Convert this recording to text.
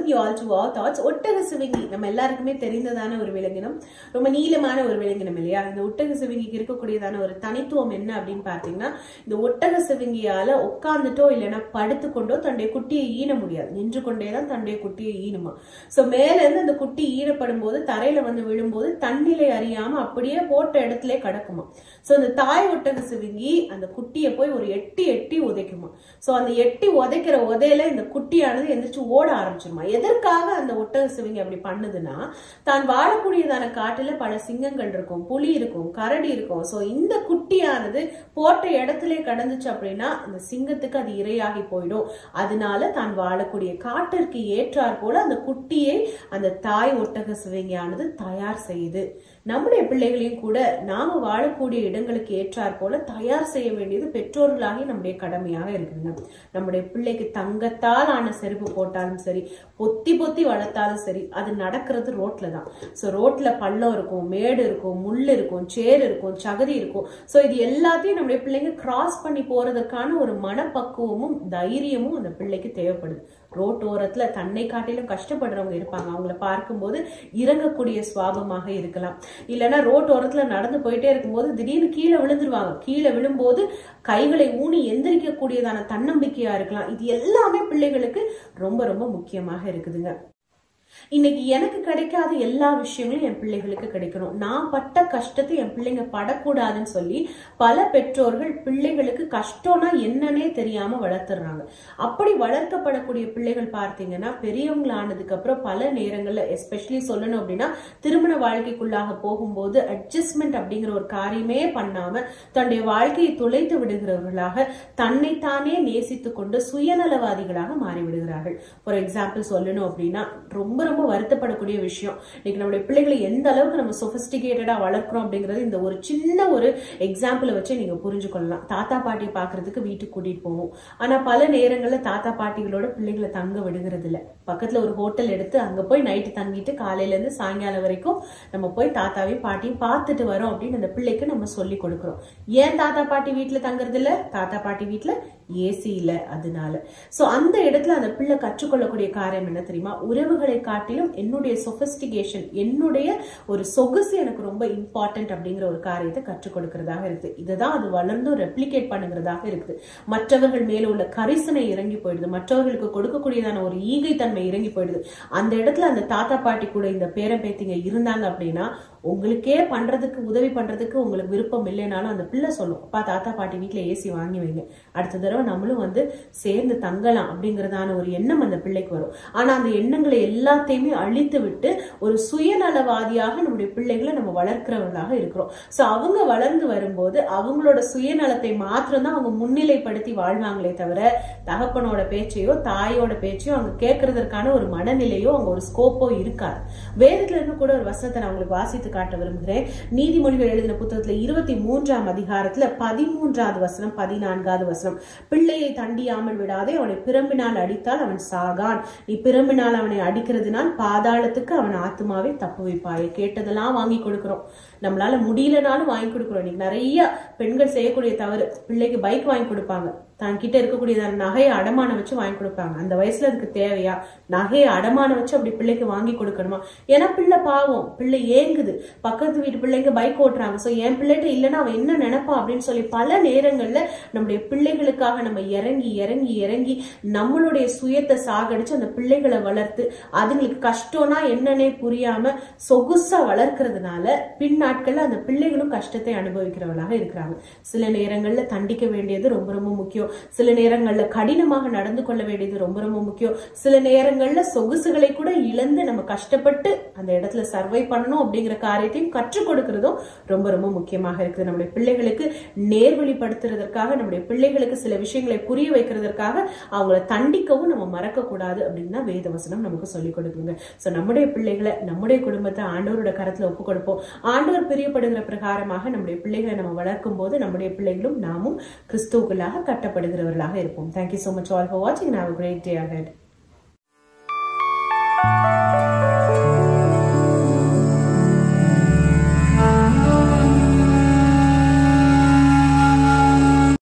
you all to our thoughts ஒட்டக சிவிங்கி நம்ம எல்லாருக்குமே தெரிந்ததான ஒரு விலங்கினம் ரொம்ப நீளமான ஒரு விலங்கினம் இல்லையா இந்த ஒட்டக சிவிங்கிக்கு இருக்கக்கூடியதான ஒரு தனித்துவம் என்ன அப்படின்னு பார்த்தீங்கன்னா இந்த ஒட்டக சிவிங்கியால உட்காந்துட்டோ இல்லைன்னா படுத்துக்கொண்டோ தன்னுடைய குட்டியை ஈன முடியாது நின்று கொண்டே தான் தன்னுடைய குட்டியை ஈனுமா ஸோ மேல இருந்து அந்த குட்டி ஈரப்படும் போது தரையில வந்து விழும்போது தன்னிலை அறியாம அப்படியே போட்ட இடத்துல கிடக்குமா ஸோ அந்த தாய் ஒட்டக சிவிங்கி அந்த குட்டியை போய் ஒரு எட்டி எட்டி உதைக்குமா ஸோ அந்த எட்டி உதைக்கிற உதையில இந்த குட்டியானது எந்திரிச்சு ஓட ஆரம்பிச்சிருமா எதற்காக அந்த ஒட்டக சிவிங்கி அப்படி பண்ணுதுன்னா தான் வாழக்கூடியதான காட்டுல பல சிங்கங்கள் இருக்கும் புலி இருக்கும் கரடி இருக்கும் ஸோ இந்த குட்டியானது போட்ட இடத்துல கடந்துச்சு அப்படின்னா அந்த சிங்கத்துக்கு அது இரையாகி போயிடும் அதனால தான் வாழக்கூடிய காட்டிற்கு ஏற்றாற் போல அந்த குட்டியை அந்த தாய் ஒட்டக சிவிங்கியானது தயார் செய்யுது நம்முடைய பிள்ளைகளையும் கூட நாம வாழக்கூடிய இடங்களுக்கு ஏற்றாற் போல தயார் செய்ய வேண்டியது பெற்றோர்களாகி நம்முடைய கடமையாக இருக்குதுங்க நம்முடைய பிள்ளைக்கு தங்கத்தால் ஆன செருப்பு போட்டாலும் சரி பொத்தி பொத்தி வளர்த்தாலும் சரி அது நடக்கிறது ரோட்ல தான் ஸோ ரோட்ல பள்ளம் இருக்கும் மேடு இருக்கும் முள் இருக்கும் சேர் இருக்கும் சகதி இருக்கும் ஸோ இது எல்லாத்தையும் நம்முடைய பிள்ளைங்க கிராஸ் பண்ணி போறதுக்கான ஒரு மனப்பக்குவமும் தைரியமும் அந்த பிள்ளைக்கு தேவைப்படுது ரோட் ஓரத்துல தன்னை காட்டிலும் கஷ்டப்படுறவங்க இருப்பாங்க அவங்கள பார்க்கும்போது இறங்கக்கூடிய சுவாபமாக இருக்கலாம் இல்லைன்னா ரோட் ஓரத்துல நடந்து போயிட்டே இருக்கும்போது திடீர்னு கீழே விழுந்துருவாங்க கீழே விழும்போது கைகளை ஊனி எந்திரிக்க கூடியதான தன்னம்பிக்கையா இருக்கலாம் இது எல்லாமே பிள்ளைகளுக்கு ரொம்ப ரொம்ப முக்கியமாக இருக்குதுங்க இன்னைக்கு எனக்கு கிடைக்காத எல்லா விஷயங்களும் என் பிள்ளைகளுக்கு கிடைக்கணும் நான் பட்ட கஷ்டத்தை என் பிள்ளைங்க படக்கூடாதுன்னு சொல்லி பல பெற்றோர்கள் பிள்ளைகளுக்கு கஷ்டம்னா என்னன்னே தெரியாம வளர்த்துறாங்க அப்படி வளர்க்கப்படக்கூடிய பிள்ளைகள் பார்த்தீங்கன்னா பெரியவங்களானதுக்கு அப்புறம் பல நேரங்கள்ல எஸ்பெஷலி சொல்லணும் அப்படின்னா திருமண வாழ்க்கைக்குள்ளாக போகும்போது அட்ஜஸ்ட்மெண்ட் அப்படிங்கிற ஒரு காரியமே பண்ணாம தன்னுடைய வாழ்க்கையை துளைத்து விடுகிறவர்களாக தன்னைத்தானே நேசித்து கொண்டு சுயநலவாதிகளாக மாறிவிடுகிறார்கள் ஃபார் எக்ஸாம்பிள் சொல்லணும் அப்படின்னா ரொம்ப ரொம்ப வருத்தப்படக்கூடிய விஷயம் இன்னைக்கு நம்மளுடைய பிள்ளைகளை எந்த அளவுக்கு நம்ம சொபிஸ்டிகேட்டடா வளர்க்குறோம் அப்படிங்கறது இந்த ஒரு சின்ன ஒரு எக்ஸாம்பிளை வச்சு நீங்க புரிஞ்சு கொள்ளலாம் தாத்தா பாட்டி பாக்குறதுக்கு வீட்டுக்கு கூட்டிட்டு போவோம் ஆனா பல நேரங்கள்ல தாத்தா பாட்டிகளோட பிள்ளைகளை தங்க விடுகிறது இல்ல பக்கத்துல ஒரு ஹோட்டல் எடுத்து அங்க போய் நைட்டு தங்கிட்டு காலையில இருந்து சாயங்காலம் வரைக்கும் நம்ம போய் தாத்தாவையும் பாட்டியும் பார்த்துட்டு வரோம் அப்படின்னு அந்த பிள்ளைக்கு நம்ம சொல்லி கொடுக்குறோம் ஏன் தாத்தா பாட்டி வீட்டுல தங்குறது இல்ல தாத்தா பாட்டி வீட்டுல ஏசி இல்ல அதனால சோ அந்த இடத்துல அந்த பிள்ளை கற்றுக்கொள்ளக்கூடிய காரியம் என்ன தெரியுமா உறவுகளை காட்டிலும் என்னுடைய சொபிஸ்டிகேஷன் என்னுடைய ஒரு சொகுசு எனக்கு ரொம்ப இம்பார்ட்டன்ட் அப்படிங்கிற ஒரு காரியத்தை கற்றுக் கொடுக்கறதாக இருக்குது இதுதான் அது வளர்ந்து ரெப்ளிகேட் பண்ணுங்கிறதாக இருக்குது மற்றவர்கள் மேல உள்ள கரிசனை இறங்கி போயிடுது மற்றவர்களுக்கு கொடுக்கக்கூடியதான ஒரு ஈகை தன்மை இறங்கி போயிடுது அந்த இடத்துல அந்த தாத்தா பாட்டி கூட இந்த பேரன் பேத்திங்க இருந்தாங்க அப்படின்னா உங்களுக்கே பண்றதுக்கு உதவி பண்றதுக்கு உங்களுக்கு விருப்பம் இல்லைனாலும் அந்த பிள்ளை சொல்லும் அப்பா தாத்தா பாட்டி வீட்டுல ஏசி வாங்கி வைங்க அடுத்த தடவை நம்மளும் வந்து சேர்ந்து தங்கலாம் அப்படிங்கறதான ஒரு எண்ணம் அந்த பிள்ளைக்கு வரும் ஆனா அந்த எண்ணங்களை எல்லாத்தையுமே அழித்து விட்டு ஒரு சுயநலவாதியாக நம்முடைய பிள்ளைகளை நம்ம வளர்க்கிறவர்களாக இருக்கிறோம் சோ அவங்க வளர்ந்து வரும்போது அவங்களோட சுயநலத்தை மாத்திரம் தான் அவங்க முன்னிலைப்படுத்தி வாழ்வாங்களே தவிர தகப்பனோட பேச்சையோ தாயோட பேச்சையோ அவங்க கேட்கறதற்கான ஒரு மனநிலையோ அங்க ஒரு ஸ்கோப்போ இருக்காது வேதத்துல இருக்க கூட ஒரு வசனத்தை நான் உங்களுக்கு வாசித்து காட்ட விரும்புகிறேன் நீதிமொழிகள் எழுதின புத்தகத்துல இருபத்தி மூன்றாம் அதிகாரத்துல பதிமூன்றாவது வசனம் பதினான்காவது வசனம் பிள்ளையை தண்டியாமல் விடாதே அவனை பிரம்பினால் அடித்தால் அவன் சாகான் நீ பிரம்பினால் அவனை அடிக்கிறதுனால் பாதாளத்துக்கு அவன் ஆத்மாவை தப்பு வைப்பாய் கேட்டதெல்லாம் வாங்கி கொடுக்கிறோம் நம்மளால முடியலனாலும் வாங்கி கொடுக்கிறோம் இன்னைக்கு நிறைய பெண்கள் செய்யக்கூடிய தவறு பிள்ளைக்கு பைக் வாங்கி கொடுப்பாங்க தான் கிட்ட இருக்கக்கூடிய நகையை அடமானம் வச்சு வாங்கி கொடுப்பாங்க அந்த வயசுல அதுக்கு தேவையா நகையை அடமானம் வச்சு அப்படி பிள்ளைக்கு வாங்கி கொடுக்கணுமா ஏன்னா பிள்ளை பாவம் பிள்ளை ஏங்குது பக்கத்து வீட்டு பிள்ளைங்க பைக் ஓட்டுறாங்க சோ என் பிள்ளைகிட்ட இல்லைன்னா அவன் என்ன நினைப்பா அப்படின்னு சொல்லி பல நேரங்கள்ல நம்முடைய பிள்ளைகளுக்காக நம்ம இறங்கி இறங்கி இறங்கி நம்மளுடைய சுயத்தை சாகடிச்சு அந்த பிள்ளைகளை வளர்த்து அதுங்களுக்கு கஷ்டம்னா என்னன்னே புரியாம சொகுசா வளர்க்கறதுனால பின்னாட்கள்ல அந்த பிள்ளைகளும் கஷ்டத்தை அனுபவிக்கிறவர்களாக இருக்கிறாங்க சில நேரங்கள்ல தண்டிக்க வேண்டியது ரொம்ப ரொம்ப முக்கியம் சில நேரங்கள்ல கடினமாக நடந்து கொள்ள வேண்டியது ரொம்ப ரொம்ப முக்கியம் சில நேரங்கள்ல சொகுசுகளை கூட இழந்து நம்ம கஷ்டப்பட்டு அந்த இடத்துல சர்வை பண்ணணும் அப்படிங்கிற காரியத்தையும் கற்றுக் கொடுக்கறதும் ரொம்ப ரொம்ப முக்கியமாக இருக்குது நம்முடைய பிள்ளைகளுக்கு நேர்வழிப்படுத்துறதற்காக நம்முடைய பிள்ளைகளுக்கு சில விஷயங்களை புரிய வைக்கிறதற்காக அவங்கள தண்டிக்கவும் நம்ம மறக்க கூடாது அப்படின்னு தான் வேதவசனம் நமக்கு சொல்லிக் கொடுக்குங்க சோ நம்முடைய பிள்ளைகளை நம்முடைய குடும்பத்தை ஆண்டவரோட கரத்துல ஒப்பு கொடுப்போம் ஆண்டவர் பிரியப்படுகிற பிரகாரமாக நம்முடைய பிள்ளைகளை நம்ம வளர்க்கும் போது நம்முடைய பிள்ளைகளும் நாமும் கிறிஸ்துவுக்குள்ளாக கட்டப்படுகிறவர்களாக இருப்போம் thank you so much all for watching and have a great day ahead